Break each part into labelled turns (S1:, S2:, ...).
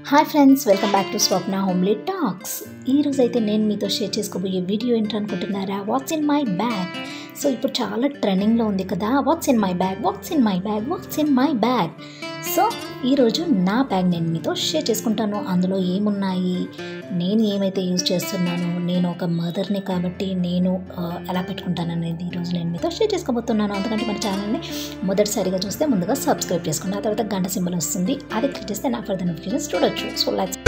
S1: hi friends welcome back to Swapna homely talks ఈరోజు అయితే నేను మీతో షేర్ చేసుకోబోయే వీడియో ఏంటనుకుంటున్నారా what's in my bag so ఇప్పుడు చాలా ట్రెండింగ్లో ఉంది కదా what's in my bag what's in my bag what's in my bag so ఈరోజు నా బ్యాగ్ నేను మీతో షేర్ చేసుకుంటాను అందులో ఏమున్నాయి నేను ఏమైతే యూజ్ చేస్తున్నానో నేను ఒక మదర్ని కాబట్టి నేను ఆ, ఎలా పెట్టుకుంటాను అనేది ఈరోజు నేను మీతో షేర్ చేసుకోబోతున్నాను అందుకంటే మన ఛానల్ని మొదటిసారిగా చూస్తే ముందుగా సబ్స్క్రైబ్ చేసుకోండి ఆ తర్వాత గంట సింబల్ వస్తుంది అది క్లిక్ చేస్తే నా ఫర్దర్ నోటిఫికేషన్స్ చూడొచ్చు సో లైక్స్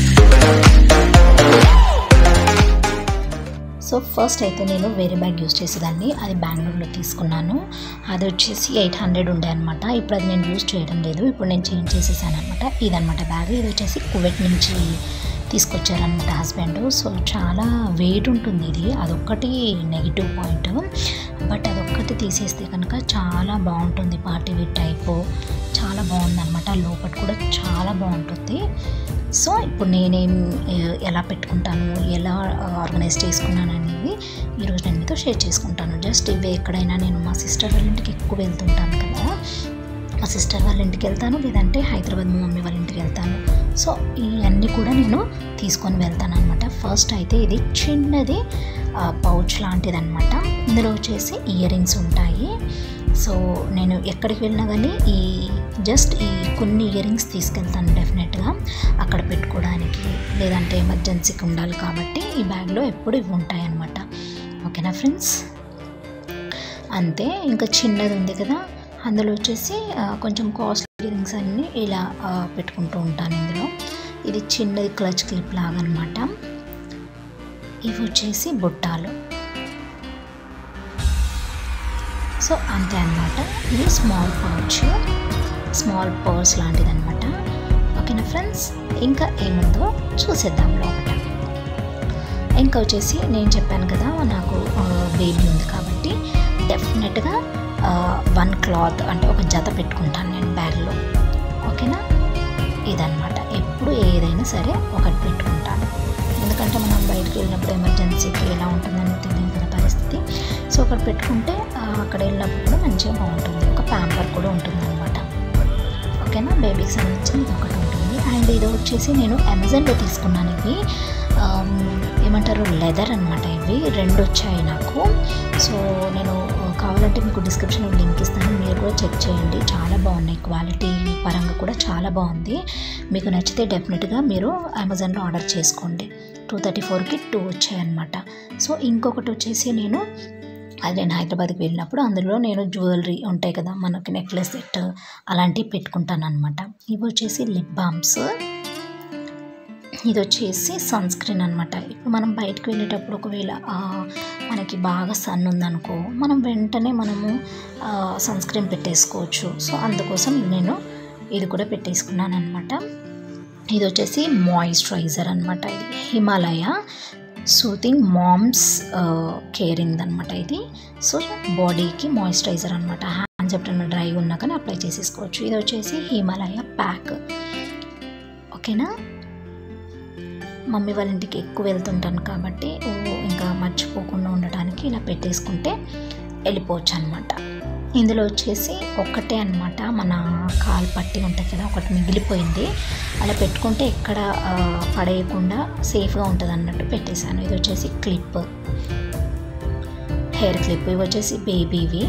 S1: సో ఫస్ట్ అయితే నేను వేరే బ్యాగ్ యూస్ చేసేదాన్ని అది బెంగళూరులో తీసుకున్నాను అది వచ్చేసి ఎయిట్ హండ్రెడ్ ఉండే అనమాట ఇప్పుడు అది నేను యూస్ చేయడం లేదు ఇప్పుడు నేను చేంజ్ చేసేసాను అనమాట ఇదనమాట బ్యాగ్ ఇది వచ్చేసి కువెట్ నుంచి తీసుకొచ్చారనమాట హస్బెండ్ సో చాలా వెయిట్ ఉంటుంది ఇది అదొక్కటి నెగిటివ్ పాయింట్ బట్ అదొక్కటి తీసేస్తే కనుక చాలా బాగుంటుంది పార్టీ వేర్ టైపు చాలా బాగుంది అనమాట లోపల కూడా చాలా బాగుంటుంది సో ఇప్పుడు నేనేం ఎ- ఎలా పెట్టుకుంటాను ఎలా ఆర్గనైజ్ చేసుకున్నాను అనేది ఈరోజు నేను మీతో షేర్ చేసుకుంటాను జస్ట్ ఇవే ఎక్కడైనా నేను మా సిస్టర్ వాళ్ళ ఇంటికి ఎక్కువ వెళ్తుంటాను కదా మా సిస్టర్ వాళ్ళ ఇంటికి వెళ్తాను లేదంటే హైదరాబాద్ మా మమ్మీ వాళ్ళ ఇంటికి వెళ్తాను సో ఇవన్నీ కూడా నేను తీసుకొని వెళ్తాను అనమాట ఫస్ట్ అయితే ఇది చిన్నది పౌచ్ లాంటిది అనమాట ఇందులో వచ్చేసి ఇయర్ రింగ్స్ ఉంటాయి సో నేను ఎక్కడికి వెళ్ళినా కానీ ఈ జస్ట్ ఈ కొన్ని ఇయర్ రింగ్స్ తీసుకెళ్తాను డెఫినెట్గా అక్కడ పెట్టుకోవడానికి లేదంటే ఎమర్జెన్సీకి ఉండాలి కాబట్టి ఈ బ్యాగ్లో ఎప్పుడు ఇవి ఉంటాయి అన్నమాట ఓకేనా ఫ్రెండ్స్ అంతే ఇంకా చిన్నది ఉంది కదా అందులో వచ్చేసి ఆ, కొంచెం కాస్ట్లీ ఇయర్ రింగ్స్ అన్నీ ఇలా ఆ, పెట్టుకుంటూ ఉంటాను ఇందులో ఇది చిన్నది క్లచ్ క్లిప్ లాగా అనమాట ఇవి వచ్చేసి బుట్టాలు సో అంతే అనమాట ఇది స్మాల్ పౌచ్ స్మాల్ పర్స్ లాంటిది అనమాట ఓకేనా ఫ్రెండ్స్ ఇంకా ఏముందో చూసేద్దాం లోపల ఇంకా వచ్చేసి నేను చెప్పాను కదా నాకు బేబీ ఉంది కాబట్టి డెఫినెట్గా వన్ క్లాత్ అంటే ఒక జత పెట్టుకుంటాను నేను బ్యాగ్లో ఓకేనా ఇదన్నమాట ఎప్పుడు ఏదైనా సరే ఒకటి పెట్టుకుంటాను ఎందుకంటే మనం బయటకు వెళ్ళినప్పుడు ఎమర్జెన్సీకి ఎలా ఉంటుందని తెలియదు కదా పరిస్థితి సో ఒకటి పెట్టుకుంటే ఆ, అక్కడ వెళ్ళినప్పుడు కూడా మంచిగా బాగుంటుంది ఒక ప్యాంపర్ కూడా ఉంటుంది అనమాట ఓకేనా బేబీకి సంబంధించిన ఇది ఒకటి ఉంటుంది అండ్ ఇది వచ్చేసి నేను అమెజాన్లో తీసుకున్నాను ఇవి ఆమ్, ఏమంటారు లెదర్ అనమాట ఇవి రెండు వచ్చాయి నాకు సో నేను కావాలంటే మీకు డిస్క్రిప్షన్లో లింక్ ఇస్తాను మీరు కూడా చెక్ చేయండి చాలా బాగున్నాయి క్వాలిటీ పరంగా కూడా చాలా బాగుంది మీకు నచ్చితే డెఫినెట్గా మీరు అమెజాన్లో ఆర్డర్ చేసుకోండి టూ థర్టీ ఫోర్కి టూ వచ్చాయన్నమాట సో ఇంకొకటి వచ్చేసి నేను అది నేను హైదరాబాద్కి వెళ్ళినప్పుడు అందులో నేను జ్యువెలరీ ఉంటాయి కదా మనకి నెక్లెస్ సెట్ అలాంటివి పెట్టుకుంటాను అనమాట ఇవి వచ్చేసి లిప్ బామ్స్ ఇది వచ్చేసి సన్ స్క్రీన్ అనమాట ఇప్పుడు మనం బయటకు వెళ్ళేటప్పుడు ఒకవేళ ఆ, మనకి బాగా సన్ ఉందనుకో మనం వెంటనే మనము సన్ స్క్రీన్ పెట్టేసుకోవచ్చు సో అందుకోసం ఇది నేను ఇది కూడా పెట్టేసుకున్నాను అనమాట ఇది వచ్చేసి మాయిశ్చరైజర్ అనమాట ఇది హిమాలయ సూతింగ్ మామ్స్ కేరింగ్ అనమాట ఇది సో బాడీకి మాయిశ్చరైజర్ అనమాట హ్యాండ్స్ ఎప్పుడైనా డ్రై ఉన్నా కానీ అప్లై చేసేసుకోవచ్చు ఇది వచ్చేసి హిమాలయ ప్యాక్ ఓకేనా మమ్మీ వాళ్ళ ఇంటికి ఎక్కువ వెళ్తుంటాను కాబట్టి ఓ ఇంకా మర్చిపోకుండా ఉండటానికి ఇలా పెట్టేసుకుంటే వెళ్ళిపోవచ్చు అనమాట ఇందులో వచ్చేసి ఒక్కటే అనమాట మన కాలు పట్టి ఉంటుంది కదా ఒకటి మిగిలిపోయింది అలా పెట్టుకుంటే ఎక్కడ ఆ, పడేయకుండా సేఫ్గా ఉంటుంది అన్నట్టు పెట్టేశాను ఇది వచ్చేసి క్లిప్ హెయిర్ క్లిప్ ఇవి వచ్చేసి బేబీవి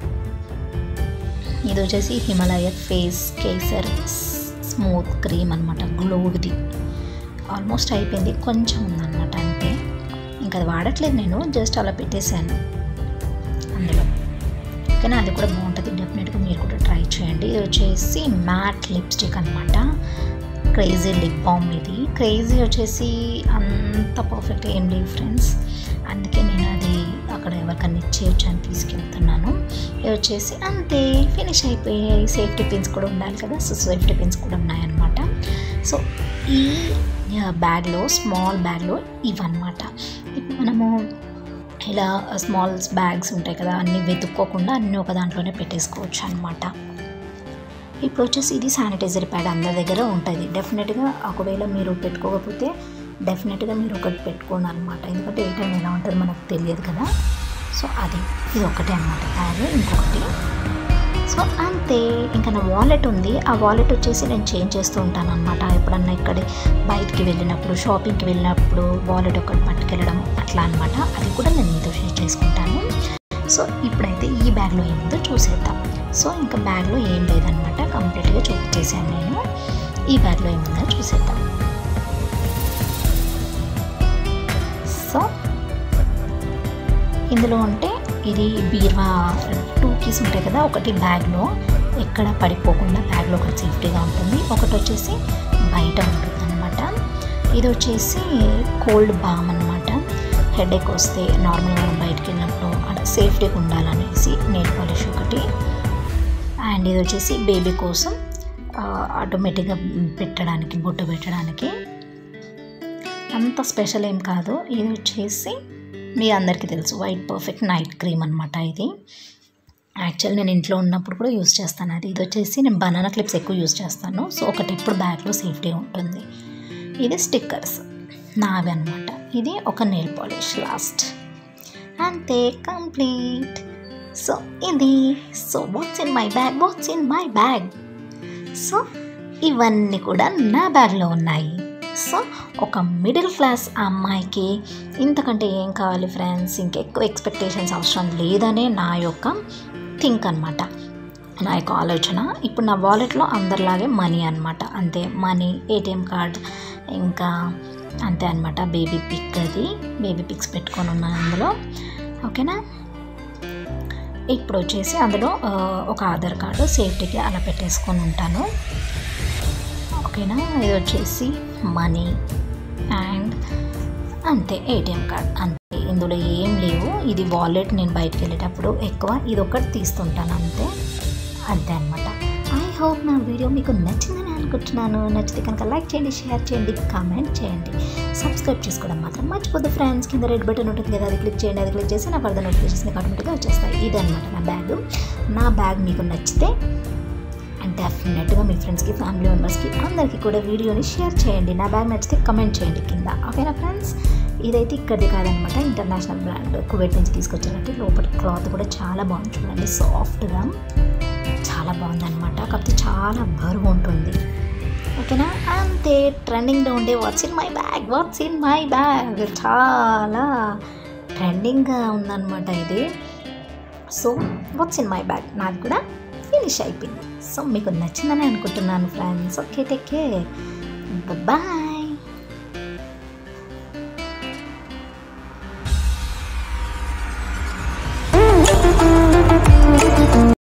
S1: ఇది వచ్చేసి Himalaya face kesar smooth cream అనమాట గ్లోడ్ది ఆల్మోస్ట్ అయిపోయింది కొంచెం ఉందన్నమాట అంతే ఇంకా అది వాడట్లేదు నేను జస్ట్ అలా పెట్టేశాను అందులో కానీ అది కూడా బాగుంటుంది డెఫినెట్గా మీరు కూడా ట్రై చేయండి ఇది వచ్చేసి మ్యాట్ లిప్స్టిక్ అనమాట క్రేజీ లిప్ బామ్ ఇది క్రేజీ వచ్చేసి అంత పర్ఫెక్ట్ ఏం లేవు ఫ్రెండ్స్ అందుకే నేను అది అక్కడ ఎవరికన్నా ఇచ్చేయచ్చు అని తీసుకెళ్తున్నాను ఇది వచ్చేసి అంతే ఫినిష్ అయిపోయాయి సేఫ్టీ పిన్స్ కూడా ఉండాలి కదా సో సేఫ్టీ పిన్స్ కూడా ఉన్నాయన్నమాట సో ఈ బ్యాగ్లో స్మాల్ బ్యాగ్లో ఇవన్నమాట ఇప్పుడు మనము ఇలా స్మాల్ బ్యాగ్స్ ఉంటాయి కదా అన్నీ వెతుక్కోకుండా అన్నీ ఒక దాంట్లోనే పెట్టేసుకోవచ్చు అనమాట ఇప్పుడు వచ్చేసి ఇది శానిటైజర్ ప్యాడ్ అందరి దగ్గర ఉంటుంది డెఫినెట్గా ఒకవేళ మీరు పెట్టుకోకపోతే డెఫినెట్గా మీరు ఒకటి పెట్టుకోండి అనమాట ఎందుకంటే ఏ టైం ఎలా ఉంటుందో మనకు తెలియదు కదా సో అది ఇది ఒకటే అనమాట ప్యాడ్ ఇంకొకటి సో అంతే ఇంకా నా వాలెట్ ఉంది ఆ వాలెట్ వచ్చేసి నేను చేంజ్ చేస్తూ ఉంటాను అనమాట ఎప్పుడన్నా ఇక్కడ బయటికి వెళ్ళినప్పుడు షాపింగ్కి వెళ్ళినప్పుడు వాలెట్ ఒకటి పట్టుకెళ్ళడం అట్లా అనమాట అది కూడా నేను మీతో షేర్ చేసుకుంటాను సో ఇప్పుడైతే ఈ బ్యాగ్లో ఏముందో చూసేద్దాం సో ఇంకా బ్యాగ్లో ఏం లేదనమాట కంప్లీట్గా చూపించేసాను నేను ఈ బ్యాగ్లో ఏముందో చూసేద్దాం సో ఇందులో అంటే ఇది బీర్వా టూ కీస్ ఉంటాయి కదా ఒకటి బ్యాగ్లో ఎక్కడ పడిపోకుండా బ్యాగ్లో ఒకటి సేఫ్టీగా ఉంటుంది ఒకటి వచ్చేసి బయట ఉంటుంది అనమాట ఇది వచ్చేసి కోల్డ్ బామ్ అనమాట హెడేక్ వస్తే నార్మల్గా మనం బయటికి వెళ్ళినప్పుడు అక్కడ సేఫ్టీగా ఉండాలనేసి నెయిల్ పాలిష్ ఒకటి అండ్ ఇది వచ్చేసి బేబీ కోసం ఆటోమేటిక్గా పెట్టడానికి బొట్టు పెట్టడానికి అంత స్పెషల్ ఏం కాదు ఇది వచ్చేసి మీ అందరికీ తెలుసు వైట్ పర్ఫెక్ట్ నైట్ క్రీమ్ అనమాట ఇది యాక్చువల్ నేను ఇంట్లో ఉన్నప్పుడు కూడా యూస్ చేస్తాను అది ఇది వచ్చేసి నేను బనానా క్లిప్స్ ఎక్కువ యూస్ చేస్తాను సో ఒకటి ఎప్పుడు బ్యాగ్లో సేఫ్టీ ఉంటుంది ఇది స్టిక్కర్స్ నావి అనమాట ఇది ఒక నెయిల్ పాలిష్ లాస్ట్ అంతే కంప్లీట్ సో ఇది so what's in my bag what's in my bag so ఇవన్నీ కూడా నా బ్యాగ్లో ఉన్నాయి సో ఒక మిడిల్ క్లాస్ అమ్మాయికి ఇంతకంటే ఏం కావాలి ఫ్రెండ్స్ ఇంకెక్కువ ఎక్స్పెక్టేషన్స్ అవసరం లేదనే నా యొక్క థింక్ అనమాట నా యొక్క ఆలోచన ఇప్పుడు నా వాలెట్లో అందరిలాగే మనీ అనమాట అంతే మనీ ఏటీఎం కార్డ్ ఇంకా అంతే అనమాట బేబీ పిక్ అది బేబీ పిక్స్ పెట్టుకొని ఉన్నాను అందులో ఓకేనా ఇప్పుడు వచ్చేసి అందులో ఆ, ఒక ఆధార్ కార్డు సేఫ్టీకి అలా పెట్టేసుకొని ఉంటాను ఓకేనా ఇది వచ్చేసి మనీ అండ్ అంతే ఏటీఎం కార్డ్ అంతే ఇందులో ఏం లేవు ఇది వాలెట్ నేను బయటికి వెళ్ళేటప్పుడు ఎక్కువ ఇది ఒకటి తీస్తుంటాను అంతే అంతే అనమాట ఐ హోప్ నా వీడియో మీకు నచ్చిందని అనుకుంటున్నాను నచ్చితే కనుక లైక్ చేయండి షేర్ చేయండి కామెంట్ చేయండి సబ్స్క్రైబ్ చేసుకోవడం మాత్రం మర్చిపోద్దు ఫ్రెండ్స్ కింద రెడ్ బటన్ ఉంటుంది కదా అది క్లిక్ చేయండి అది క్లిక్ చేసి నా ఫర్దర్ నోటిఫికేషన్స్ ఆటోమేటిక్గా వచ్చేస్తాయి ఇది అనమాట నా బ్యాగ్ నా బ్యాగ్ మీకు నచ్చితే అండ్ డెఫినెట్గా మీ ఫ్రెండ్స్కి ఫ్యామిలీ మెంబర్స్కి అందరికీ కూడా వీడియోని షేర్ చేయండి నా బ్యాగ్ నచ్చితే కమెంట్ చేయండి కింద ఓకేనా ఫ్రెండ్స్ ఇదైతే ఇక్కడిది కాదనమాట ఇంటర్నేషనల్ బ్రాండ్ కువైట్ నుంచి తీసుకొచ్చారంటే లోపల క్లాత్ కూడా చాలా బాగుంది చూడండి సాఫ్ట్గా చాలా బాగుందన్నమాట కాకపోతే చాలా బరువు ఉంటుంది ఓకేనా అంతే ట్రెండింగ్లో ఉండే what's in my bag what's in my bag చాలా ట్రెండింగ్గా ఉందన్నమాట ఇది so what's in my bag నాది కూడా ఫినిష్ అయిపోయింది సో మీకు నచ్చిందని అనుకుంటున్నాను friends okay take care bye